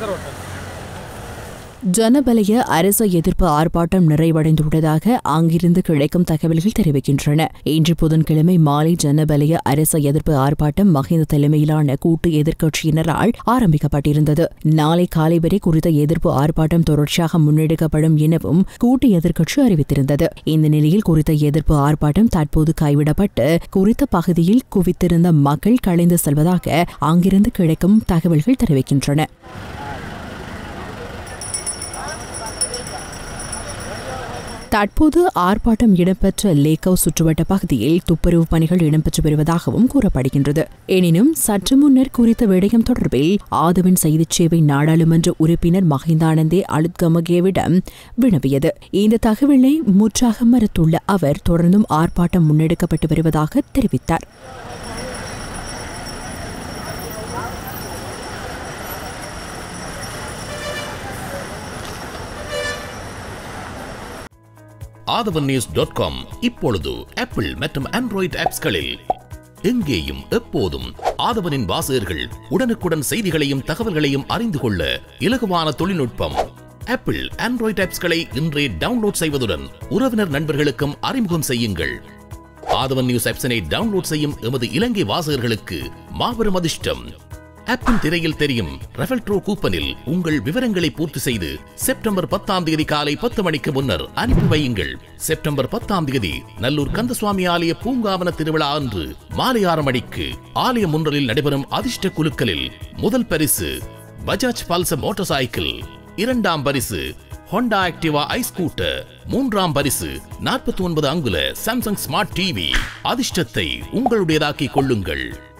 ஜனபலய அரச எதிர்ப்பு ஆர்ப்பாட்டம் நிறைவடைந்துள்ளதாக அங்கிருந்து கிடைக்கும் தகவல்கள் தெரிவிக்கின்றன இன்று புதன்கிழமை மாலை ஜனபலய அரச எதிர்ப்பு ஆர்ப்பாட்டம் மஹிந்த தலைமையிலான கூட்டு எதிர்க்கட்சியினரால் ஆரம்பிக்கப்பட்டிருந்தது நாளை காலை வரை குறித்த எதிர்ப்பு ஆர்ப்பாட்டம் தொடர்ச்சியாக முன்னெடுக்கப்படும் எனவும் கூட்டு எதிர்க்கட்சி அறிவித்திருந்தது இந்த நிலையில் குறித்த எதிர்ப்பு ஆர்ப்பாட்டம் தற்போது கைவிடப்பட்டு குறித்த பகுதியில் குவித்திருந்த மக்கள் கலைந்து செல்வதாக அங்கிருந்து கிடைக்கும் தகவல்கள் தெரிவிக்கின்றன தற்போது ஆர்ப்பாட்டம் இடம்பெற்ற லேக்கவ் சுற்றுவட்ட பகுதியில் துப்புரவு பணிகள் இடம்பெற்று வருவதாகவும் கூறப்படுகின்றது எனினும் சற்று முன்னர் குறித்த விடயம் தொடர்பில் ஆதவன் செய்திச் சேவை நாடாளுமன்ற உறுப்பினர் மஹிந்தானந்தே அலுத்கமகேவிடம் வினவியது இந்த தகவலை முற்றாக மறுத்துள்ள அவர் தொடர்ந்தும் ஆர்ப்பாட்டம் முன்னெடுக்கப்பட்டு வருவதாக தெரிவித்தார் ஆதவன் நியூஸ் டாட் காம் இப்பொழுது ஆப்பிள் மற்றும் ஆண்ட்ராய்டு ஆப்ஸ்களில் எங்கேயும் எப்போதும் ஆதவனின் வாசகர்கள் உடனுக்குடன் செய்திகளையும் தகவல்களையும் அறிந்து கொள்ள இலகுவான தொழில்நுட்பம் ஆப்பிள் ஆண்ட்ராய்டு ஆப்ஸ்களை இன்றே டவுன்லோட் செய்வதுடன் உறவினர் நண்பர்களுக்கும் அறிமுகம் செய்யுங்கள் ஆதவன் நியூஸ் ஆப்ஸனை டவுன்லோட் செய்யும் எமது இலங்கை வாசகர்களுக்கு மாபெரும் அதிர்ஷ்டம் ஆப்பின் திரையில் தெரியும் ரெஃபல் ட்ரோ கூப்பனில் உங்கள் விவரங்களை பூர்த்தி செய்து செப்டம்பர் பத்தாம் தேதி காலை பத்து மணிக்கு முன்னர் அனுப்பி வையுங்கள் செப்டம்பர் பத்தாம் தேதி நல்லூர் கந்தசுவாமி ஆலய பூங்காவன திருவிழா அன்று மாலை ஆறு மணிக்கு ஆலயம் ஒன்றலில் நடைபெறும் அதிர்ஷ்ட குலுக்கலில் முதல் பரிசு பஜாஜ் பல்சர் மோட்டார் சைக்கிள் இரண்டாம் பரிசு ஹோண்டா ஆக்டிவா ஐ ஸ்கூட்டர் மூன்றாம் பரிசு நாற்பத்தி ஒன்பது அங்குல சாம்சங் ஸ்மார்ட் டிவி அதிர்ஷ்டத்தை உங்களுடையதாக்கிக் கொள்ளுங்கள்